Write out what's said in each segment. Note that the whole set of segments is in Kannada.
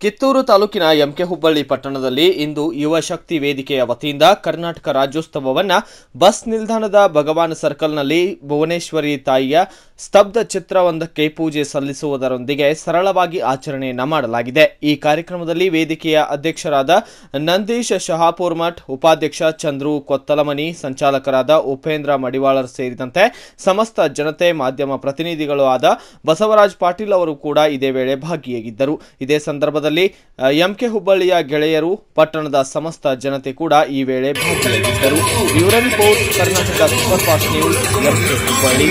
ಕಿತ್ತೂರು ತಾಲೂಕಿನ ಎಂಕೆ ಹುಬ್ಬಳ್ಳಿ ಪಟ್ಟಣದಲ್ಲಿ ಇಂದು ಯುವ ಶಕ್ತಿ ವೇದಿಕೆಯ ವತಿಯಿಂದ ಕರ್ನಾಟಕ ರಾಜ್ಯೋತ್ಸವವನ್ನ ಬಸ್ ನಿಲ್ದಾಣದ ಭಗವಾನ್ ಸರ್ಕಲ್ನಲ್ಲಿ ಭುವನೇಶ್ವರಿ ತಾಯಿಯ ಸ್ತಬ್ಧ ಚಿತ್ರವೊಂದಕ್ಕೆ ಪೂಜೆ ಸಲ್ಲಿಸುವುದರೊಂದಿಗೆ ಸರಳವಾಗಿ ಆಚರಣೆಯನ್ನ ಮಾಡಲಾಗಿದೆ ಈ ಕಾರ್ಯಕ್ರಮದಲ್ಲಿ ವೇದಿಕೆಯ ಅಧ್ಯಕ್ಷರಾದ ನಂದೀಶ್ ಶಹಾಪುರ್ ಮಠ್ ಉಪಾಧ್ಯಕ್ಷ ಚಂದ್ರು ಕೊತ್ತಲಮನಿ ಸಂಚಾಲಕರಾದ ಉಪೇಂದ್ರ ಮಡಿವಾಳರ್ ಸೇರಿದಂತೆ ಸಮಸ್ತ ಜನತೆ ಮಾಧ್ಯಮ ಪ್ರತಿನಿಧಿಗಳು ಆದ ಬಸವರಾಜ್ ಪಾಟೀಲ್ ಅವರು ಕೂಡ ಇದೇ ವೇಳೆ ಭಾಗಿಯಾಗಿದ್ದರು ಇದೇ ಸಂದರ್ಭದಲ್ಲಿ ಅ, ಎಂಕೆ ಹುಬ್ಬಳ್ಳಿಯ ಗೆಳೆಯರು ಪಟ್ಟಣದ ಸಮಸ್ತ ಜನತೆ ಕೂಡ ಈ ವೇಳೆ ಭಾಗಿಯಾಗಿದ್ದರು bureau report Karnataka super fast news MK Hubballi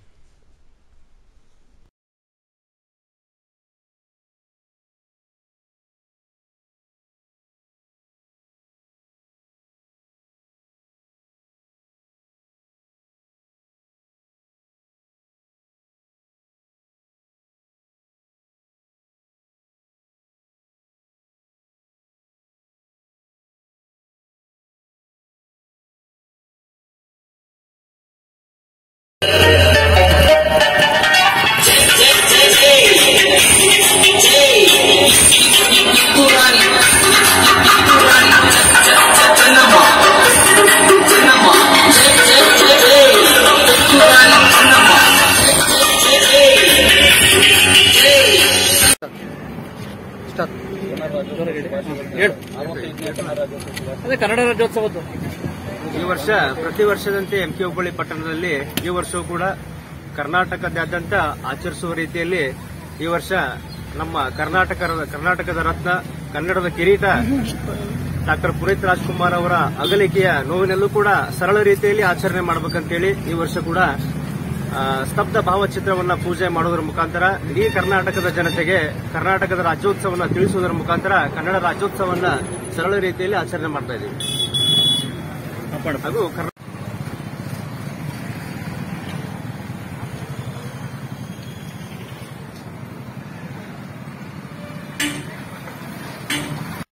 ಅದೇ ಕನ್ನಡ ರಾಜ್ಯೋತ್ಸವದ್ದು ಈ ವರ್ಷ ಪ್ರತಿ ವರ್ಷದಂತೆ ಎಂ ಕೆ ಹುಬ್ಬಳ್ಳಿ ಪಟ್ಟಣದಲ್ಲಿ ಈ ವರ್ಷವೂ ಕೂಡ ಕರ್ನಾಟಕದಾದ್ಯಂತ ಆಚರಿಸುವ ರೀತಿಯಲ್ಲಿ ಈ ವರ್ಷ ನಮ್ಮ ಕರ್ನಾಟಕ ಕರ್ನಾಟಕದ ರತ್ನ ಕನ್ನಡದ ಕಿರೀಟ ಡಾಕ್ಟರ್ ಪುನೀತ್ ರಾಜ್ಕುಮಾರ್ ಅವರ ಅಗಲಿಕೆಯ ನೋವಿನಲ್ಲೂ ಕೂಡ ಸರಳ ರೀತಿಯಲ್ಲಿ ಆಚರಣೆ ಮಾಡಬೇಕಂತೇಳಿ ಈ ವರ್ಷ ಕೂಡ ಆ, ಸ್ತಬ್ಧ ಭಾವಚಿತ್ರವನ್ನ ಪೂಜೆ ಮಾಡುವುದರ ಮುಖಾಂತರ ಇಡೀ ಕರ್ನಾಟಕದ ಜನತೆಗೆ ಕರ್ನಾಟಕದ ರಾಜ್ಯೋತ್ಸವವನ್ನು ತಿಳಿಸುವುದರ ಮುಖಾಂತರ ಕನ್ನಡ ರಾಜ್ಯೋತ್ಸವನ್ನ ಸರಳ ರೀತಿಯಲ್ಲಿ ಆಚರಣೆ ಮಾಡ್ತಾ ಇದ್ದೀವಿ ಹಾಗೂ ಕರ್ನಾ-